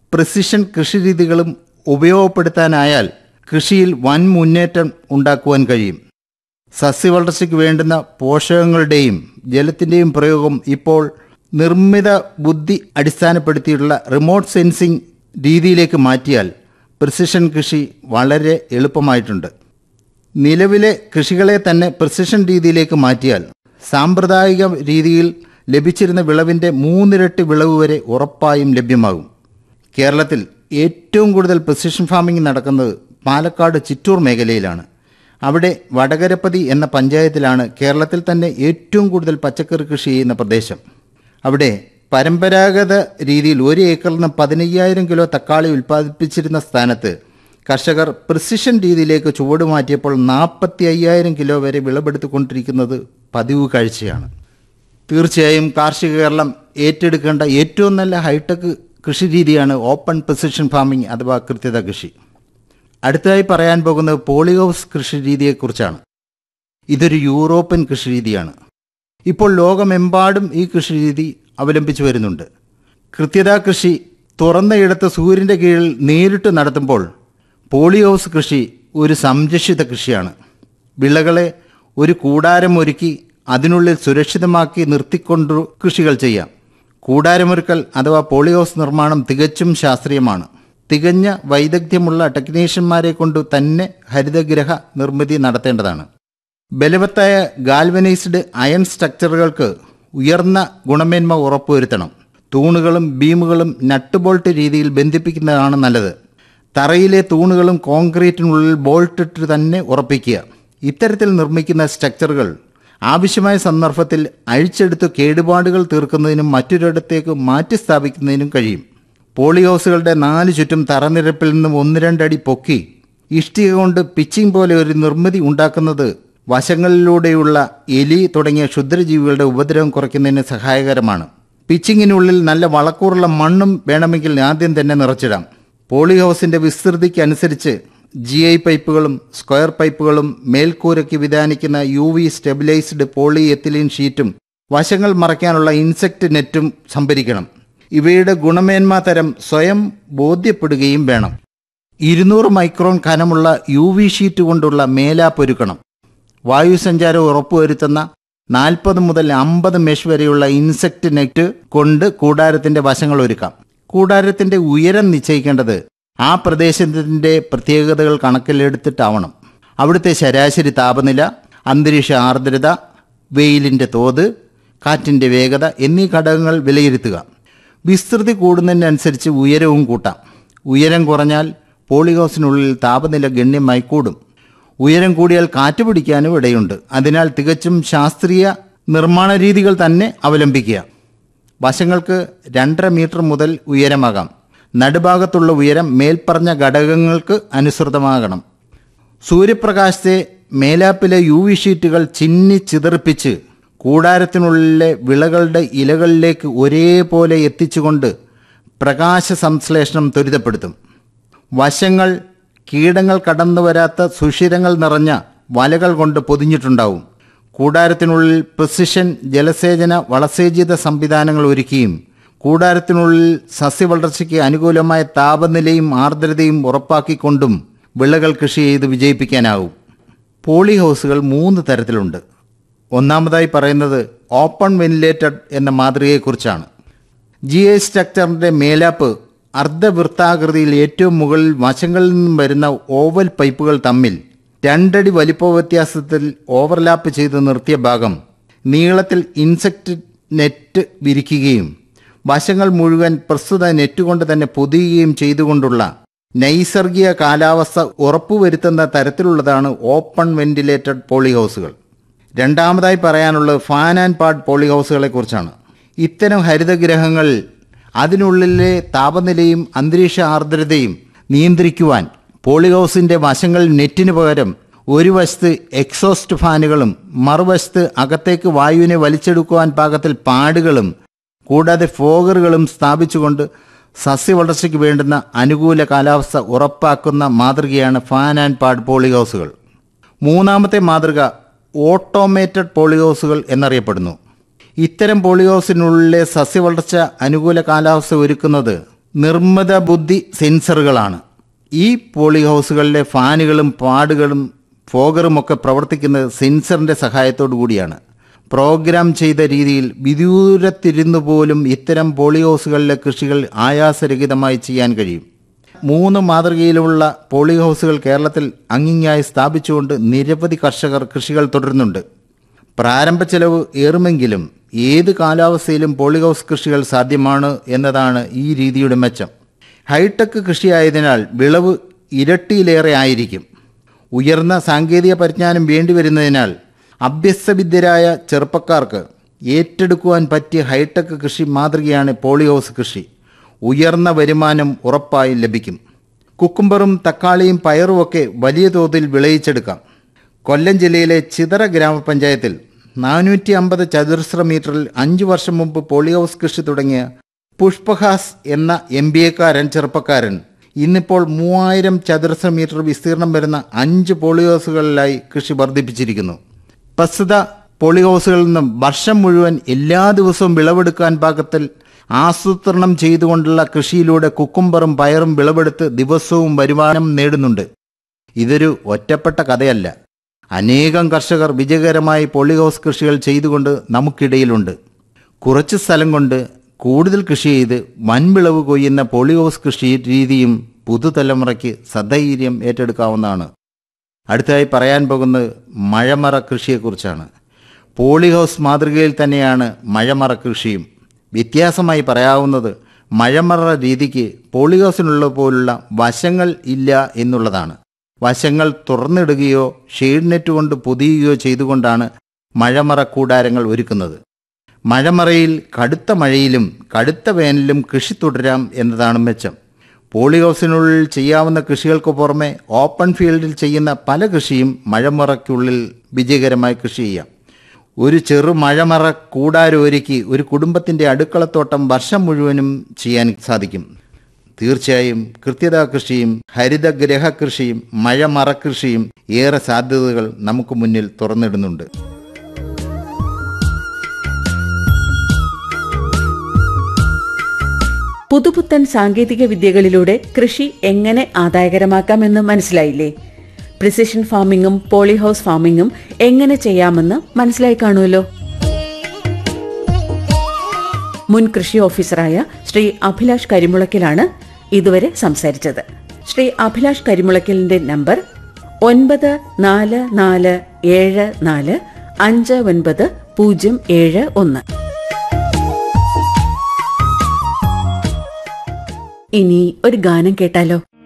precision കൃഷിരീതികളും ഉപയോഗപ്പെടുത്താനായാൽ കൃഷിയിൽ വൻ മുന്നേറ്റം ഉണ്ടാക്കുവാൻ കഴിയും സസ്യവളർച്ചയ്ക്ക് വേണ്ടുന്ന പോഷകങ്ങളുടെയും ജലത്തിൻ്റെയും പ്രയോഗം ഇപ്പോൾ നിർമ്മിത ബുദ്ധി അടിസ്ഥാനപ്പെടുത്തിയിട്ടുള്ള റിമോട്ട് സെൻസിംഗ് രീതിയിലേക്ക് മാറ്റിയാൽ പ്രിസിഷൻ കൃഷി വളരെ എളുപ്പമായിട്ടുണ്ട് നിലവിലെ കൃഷികളെ തന്നെ പ്രിസിഷൻ രീതിയിലേക്ക് മാറ്റിയാൽ സാമ്പ്രദായിക രീതിയിൽ ലഭിച്ചിരുന്ന വിളവിൻ്റെ മൂന്നിരട്ടി വിളവ് വരെ ഉറപ്പായും ലഭ്യമാകും കേരളത്തിൽ ഏറ്റവും കൂടുതൽ പ്രിസിഷൻ ഫാമിംഗ് നടക്കുന്നത് പാലക്കാട് ചിറ്റൂർ മേഖലയിലാണ് അവിടെ വടകരപ്പതി എന്ന പഞ്ചായത്തിലാണ് കേരളത്തിൽ തന്നെ ഏറ്റവും കൂടുതൽ പച്ചക്കറി കൃഷി ചെയ്യുന്ന പ്രദേശം അവിടെ പരമ്പരാഗത രീതിയിൽ ഒരു ഏക്കറിന് പതിനയ്യായിരം കിലോ തക്കാളി ഉൽപ്പാദിപ്പിച്ചിരുന്ന സ്ഥാനത്ത് കർഷകർ പ്രിസിഷൻ രീതിയിലേക്ക് ചുവട് മാറ്റിയപ്പോൾ നാൽപ്പത്തി അയ്യായിരം കിലോ വരെ വിളവെടുത്തുകൊണ്ടിരിക്കുന്നത് പതിവ് കാഴ്ചയാണ് തീർച്ചയായും കാർഷിക കേരളം ഏറ്റെടുക്കേണ്ട ഏറ്റവും നല്ല ഹൈടെക് കൃഷി രീതിയാണ് ഓപ്പൺ പ്രിസിഷൻ ഫാമിംഗ് അഥവാ കൃത്യത കൃഷി അടുത്തതായി പറയാൻ പോകുന്നത് പോളിഹൗസ് കൃഷി രീതിയെക്കുറിച്ചാണ് ഇതൊരു യൂറോപ്യൻ കൃഷി രീതിയാണ് ഇപ്പോൾ ലോകമെമ്പാടും ഈ കൃഷി രീതി അവലംബിച്ചു വരുന്നുണ്ട് കൃത്യതാ കൃഷി തുറന്ന ഇടത്ത് സൂര്യൻ്റെ കീഴിൽ നേരിട്ട് നടത്തുമ്പോൾ പോളിഹൗസ് കൃഷി ഒരു സംരക്ഷിത കൃഷിയാണ് വിളകളെ ഒരു കൂടാരം ഒരുക്കി അതിനുള്ളിൽ സുരക്ഷിതമാക്കി നിർത്തിക്കൊണ്ടു കൃഷികൾ ചെയ്യാം കൂടാരമൊരുക്കൽ അഥവാ പോളിഹൗസ് നിർമ്മാണം തികച്ചും ശാസ്ത്രീയമാണ് തികഞ്ഞ വൈദഗ്ധ്യമുള്ള ടെക്നീഷ്യന്മാരെ കൊണ്ട് തന്നെ ഹരിതഗ്രഹ നിർമ്മിതി നടത്തേണ്ടതാണ് ബലവത്തായ ഗാൽവനൈസ്ഡ് അയൺ സ്ട്രക്ചറുകൾക്ക് ഉയർന്ന ഗുണമേന്മ ഉറപ്പുവരുത്തണം തൂണുകളും ബീമുകളും നട്ട് ബോൾട്ട് രീതിയിൽ ബന്ധിപ്പിക്കുന്നതാണ് നല്ലത് തറയിലെ തൂണുകളും കോൺക്രീറ്റിനുള്ളിൽ ബോൾട്ടിട്ട് തന്നെ ഉറപ്പിക്കുക ഇത്തരത്തിൽ നിർമ്മിക്കുന്ന സ്ട്രക്ചറുകൾ ആവശ്യമായ സന്ദർഭത്തിൽ അഴിച്ചെടുത്ത് കേടുപാടുകൾ തീർക്കുന്നതിനും മറ്റൊരിടത്തേക്ക് മാറ്റി സ്ഥാപിക്കുന്നതിനും കഴിയും പോളിഹൗസുകളുടെ നാല് ചുറ്റും തറനിരപ്പിൽ നിന്നും ഒന്ന് രണ്ടടി പൊക്കി ഇഷ്ടിക കൊണ്ട് പിച്ചിങ് പോലെ ഒരു നിർമ്മിതി ഉണ്ടാക്കുന്നത് വശങ്ങളിലൂടെയുള്ള എലി തുടങ്ങിയ ക്ഷുദ്രജീവികളുടെ ഉപദ്രവം കുറയ്ക്കുന്നതിന് സഹായകരമാണ് പിച്ചിങ്ങിനുള്ളിൽ നല്ല വളക്കൂറുള്ള മണ്ണും വേണമെങ്കിൽ ആദ്യം തന്നെ നിറച്ചിടാം പോളിഹൗസിന്റെ വിസ്തൃതിക്കനുസരിച്ച് ജി ഐ പൈപ്പുകളും സ്ക്വയർ പൈപ്പുകളും മേൽക്കൂരയ്ക്ക് വിധാനിക്കുന്ന U V stabilised polyethylene ഷീറ്റും വശങ്ങൾ മറയ്ക്കാനുള്ള ഇൻസെക്ട് നെറ്റും സംഭരിക്കണം ഇവയുടെ ഗുണമേന്മ തരം സ്വയം ബോധ്യപ്പെടുകയും വേണം ഇരുന്നൂറ് മൈക്രോൺ കനമുള്ള യു വി ഷീറ്റ് കൊണ്ടുള്ള മേലാപ്പൊരുക്കണം വായുസഞ്ചാരം ഉറപ്പുവരുത്തുന്ന നാൽപ്പത് മുതൽ അമ്പത് മെഷ് വരെയുള്ള ഇൻസെക്ട് നെറ്റ് കൊണ്ട് കൂടാരത്തിന്റെ വശങ്ങൾ ഒരുക്കാം കൂടാരത്തിന്റെ ഉയരം നിശ്ചയിക്കേണ്ടത് ആ പ്രദേശത്തിന്റെ പ്രത്യേകതകൾ കണക്കിലെടുത്തിട്ടാവണം അവിടുത്തെ ശരാശരി താപനില അന്തരീക്ഷ ആർദ്രത വെയിലിന്റെ തോത് കാറ്റിന്റെ വേഗത എന്നീ ഘടകങ്ങൾ വിലയിരുത്തുക വിസ്തൃതി കൂടുന്നതിനനുസരിച്ച് ഉയരവും കൂട്ടാം ഉയരം കുറഞ്ഞാൽ പോളിഹൗസിനുള്ളിൽ താപനില ഗണ്യമായി കൂടും ഉയരം കൂടിയാൽ കാറ്റ് പിടിക്കാനും ഇടയുണ്ട് അതിനാൽ തികച്ചും ശാസ്ത്രീയ നിർമ്മാണ രീതികൾ തന്നെ അവലംബിക്കുക വശങ്ങൾക്ക് രണ്ടര മീറ്റർ മുതൽ ഉയരമാകാം നടുഭാഗത്തുള്ള ഉയരം മേൽപ്പറഞ്ഞ ഘടകങ്ങൾക്ക് അനുസൃതമാകണം സൂര്യപ്രകാശത്തെ മേലാപ്പിലെ യു വി ഷീറ്റുകൾ ചിന്നി ചിതറിപ്പിച്ച് കൂടാരത്തിനുള്ളിലെ വിളകളുടെ ഇലകളിലേക്ക് ഒരേപോലെ എത്തിച്ചുകൊണ്ട് പ്രകാശ സംശ്ലേഷണം ത്വരിതപ്പെടുത്തും വശങ്ങൾ കീടങ്ങൾ കടന്നു വരാത്ത സുഷിരങ്ങൾ നിറഞ്ഞ വലകൾ കൊണ്ട് പൊതിഞ്ഞിട്ടുണ്ടാവും കൂടാരത്തിനുള്ളിൽ പ്രിസിഷൻ ജലസേചന വളസേചിത സംവിധാനങ്ങൾ ഒരുക്കിയും കൂടാരത്തിനുള്ളിൽ സസ്യവളർച്ചയ്ക്ക് അനുകൂലമായ താപനിലയും ആർദ്രതയും ഉറപ്പാക്കിക്കൊണ്ടും വിളകൾ കൃഷി ചെയ്ത് വിജയിപ്പിക്കാനാവും പോളി ഹൗസുകൾ മൂന്ന് തരത്തിലുണ്ട് ഒന്നാമതായി പറയുന്നത് ഓപ്പൺ വെന്റിലേറ്റഡ് എന്ന മാതൃകയെക്കുറിച്ചാണ് ജി ഐ സ്ട്രക്ചറിൻ്റെ മേലാപ്പ് അർദ്ധവൃത്താകൃതിയിൽ ഏറ്റവും മുകളിൽ വശങ്ങളിൽ നിന്നും വരുന്ന ഓവൽ പൈപ്പുകൾ തമ്മിൽ രണ്ടടി വലിപ്പ വ്യത്യാസത്തിൽ ഓവർലാപ്പ് ചെയ്ത് നിർത്തിയ ഭാഗം നീളത്തിൽ ഇൻസെക്ട് നെറ്റ് വിരിക്കുകയും വശങ്ങൾ മുഴുവൻ പ്രസ്തുത നെറ്റ് കൊണ്ട് തന്നെ പൊതിയുകയും ചെയ്തുകൊണ്ടുള്ള നൈസർഗിക കാലാവസ്ഥ ഉറപ്പുവരുത്തുന്ന തരത്തിലുള്ളതാണ് ഓപ്പൺ വെന്റിലേറ്റഡ് പോളിഹൗസുകൾ രണ്ടാമതായി പറയാനുള്ളത് ഫാൻ ആൻഡ് പാഡ് പോളിഹൗസുകളെ കുറിച്ചാണ് ഇത്തരം ഹരിതഗ്രഹങ്ങൾ അതിനുള്ളിലെ താപനിലയും അന്തരീക്ഷ ആർദ്രതയും നിയന്ത്രിക്കുവാൻ പോളിഹൗസിന്റെ വശങ്ങൾ നെറ്റിന് പകരം ഒരു വശത്ത് എക്സോസ്റ്റ് ഫാനുകളും മറുവശത്ത് അകത്തേക്ക് വായുവിനെ വലിച്ചെടുക്കുവാൻ പാകത്തിൽ പാടുകളും കൂടാതെ ഫോഗറുകളും സ്ഥാപിച്ചുകൊണ്ട് സസ്യവളർച്ചയ്ക്ക് വേണ്ടുന്ന അനുകൂല കാലാവസ്ഥ ഉറപ്പാക്കുന്ന മാതൃകയാണ് ഫാൻ ആൻഡ് പാഡ് പോളിഹൗസുകൾ മൂന്നാമത്തെ മാതൃക ഓട്ടോമേറ്റഡ് പോളിഹൗസുകൾ എന്നറിയപ്പെടുന്നു ഇത്തരം പോളിഹൗസിനുള്ളിലെ സസ്യവളർച്ച അനുകൂല കാലാവസ്ഥ ഒരുക്കുന്നത് നിർമ്മിത ബുദ്ധി സെൻസറുകളാണ് ഈ പോളി ഹൗസുകളിലെ ഫാനുകളും പാടുകളും ഫോഗറുമൊക്കെ പ്രവർത്തിക്കുന്നത് സെൻസറിന്റെ സഹായത്തോടു കൂടിയാണ് പ്രോഗ്രാം ചെയ്ത രീതിയിൽ വിദൂരത്തിരുന്നു പോലും ഇത്തരം പോളി ഹൗസുകളിലെ കൃഷികൾ ആയാസരഹിതമായി ചെയ്യാൻ കഴിയും മൂന്ന് മാതൃകയിലുള്ള പോളി ഹൗസുകൾ കേരളത്തിൽ അങ്ങിങ്ങായി സ്ഥാപിച്ചുകൊണ്ട് നിരവധി കർഷകർ കൃഷികൾ തുടരുന്നുണ്ട് പ്രാരംഭ ചെലവ് ഏറുമെങ്കിലും ഏത് കാലാവസ്ഥയിലും പോളി ഹൗസ് കൃഷികൾ സാധ്യമാണ് എന്നതാണ് ഈ രീതിയുടെ മെച്ചം ഹൈടെക് കൃഷിയായതിനാൽ വിളവ് ഇരട്ടിയിലേറെ ആയിരിക്കും ഉയർന്ന സാങ്കേതിക പരിജ്ഞാനം വേണ്ടിവരുന്നതിനാൽ അഭ്യസ്തവിദ്യരായ ചെറുപ്പക്കാർക്ക് ഏറ്റെടുക്കുവാൻ പറ്റിയ ഹൈടെക് കൃഷി മാതൃകയാണ് പോളി ഹൗസ് കൃഷി ഉയർന്ന വരുമാനം ഉറപ്പായും ലഭിക്കും കുക്കുംബറും തക്കാളിയും പയറുമൊക്കെ വലിയ തോതിൽ വിളയിച്ചെടുക്കാം കൊല്ലം ജില്ലയിലെ ചിതറ ഗ്രാമപഞ്ചായത്തിൽ നാനൂറ്റി അമ്പത് ചതുരശ്ര മീറ്ററിൽ അഞ്ചു വർഷം മുമ്പ് പോളി ഹൗസ് കൃഷി തുടങ്ങിയ പുഷ്പഹാസ് എന്ന എം ബി എക്കാരൻ ചെറുപ്പക്കാരൻ ഇന്നിപ്പോൾ മൂവായിരം ചതുരശ്ര മീറ്റർ വിസ്തീർണം വരുന്ന അഞ്ച് പോളി ഹൗസുകളിലായി കൃഷി വർദ്ധിപ്പിച്ചിരിക്കുന്നു പ്രസ്തുത പോളി ഹൗസുകളിൽ നിന്നും വർഷം മുഴുവൻ എല്ലാ ദിവസവും വിളവെടുക്കാൻ പാകത്തിൽ ആസൂത്രണം ചെയ്തുകൊണ്ടുള്ള കൃഷിയിലൂടെ കുക്കുംബറും പയറും വിളവെടുത്ത് ദിവസവും വരുമാനം നേടുന്നുണ്ട് ഇതൊരു ഒറ്റപ്പെട്ട കഥയല്ല അനേകം കർഷകർ വിജയകരമായി പോളി ഹൗസ് കൃഷികൾ ചെയ്തുകൊണ്ട് നമുക്കിടയിലുണ്ട് കുറച്ച് സ്ഥലം കൊണ്ട് കൂടുതൽ കൃഷി ചെയ്ത് വൻവിളവ് കൊയ്യുന്ന പോളി ഹൗസ് കൃഷി രീതിയും പുതുതലമുറയ്ക്ക് സധൈര്യം ഏറ്റെടുക്കാവുന്നതാണ് അടുത്തതായി പറയാൻ പോകുന്നത് മഴമറ കൃഷിയെക്കുറിച്ചാണ് പോളി ഹൗസ് മാതൃകയിൽ തന്നെയാണ് മഴമറ കൃഷിയും വ്യത്യാസമായി പറയാവുന്നത് മഴമറ രീതിക്ക് പോളി ഹൗസിനുള്ള പോലുള്ള വശങ്ങൾ ഇല്ല എന്നുള്ളതാണ് വശങ്ങൾ തുറന്നിടുകയോ ഷെയ്ഡ് നെറ്റ് കൊണ്ട് പൊതിയുകയോ ചെയ്തുകൊണ്ടാണ് മഴമറ കൂടാരങ്ങൾ ഒരുക്കുന്നത് മഴമറയിൽ കടുത്ത മഴയിലും കടുത്ത വേനലിലും കൃഷി തുടരാം എന്നതാണ് മെച്ചം പോളി ഹൗസിനുള്ളിൽ ചെയ്യാവുന്ന കൃഷികൾക്ക് പുറമെ ഓപ്പൺ ഫീൽഡിൽ ചെയ്യുന്ന പല കൃഷിയും മഴമറയ്ക്കുള്ളിൽ വിജയകരമായി കൃഷി ചെയ്യാം ഒരു ചെറു മഴമറ കൂടാരൊരുക്കി ഒരു കുടുംബത്തിൻ്റെ അടുക്കളത്തോട്ടം വർഷം മുഴുവനും ചെയ്യാൻ സാധിക്കും തീർച്ചയായും കൃത്യതാ കൃഷിയും ഹരിതഗ്രഹ കൃഷിയും മഴമറ കൃഷിയും ഏറെ സാധ്യതകൾ നമുക്ക് മുന്നിൽ തുറന്നിടുന്നുണ്ട് പുതുപുത്തൻ സാങ്കേതിക വിദ്യകളിലൂടെ കൃഷി എങ്ങനെ ആദായകരമാക്കാമെന്ന് മനസ്സിലായില്ലേ പ്രിസിഷൻ ഫാമിംഗും പോളിഹൗസ് ഫാമിംഗും എങ്ങനെ ചെയ്യാമെന്ന് മനസ്സിലായി കാണുമല്ലോ മുൻ കൃഷി ഓഫീസറായ ശ്രീ അഭിലാഷ് കരിമുളക്കിലാണ് ഇതുവരെ സംസാരിച്ചത് ശ്രീ അഭിലാഷ് കരിമുളക്കലിന്റെ നമ്പർ ഒൻപത് നാല് നാല് ഏഴ് നാല് അഞ്ച് ഒൻപത് പൂജ്യം ഏഴ് ഒന്ന് ഇനി ഒരു ഗാനം കേട്ടാലോ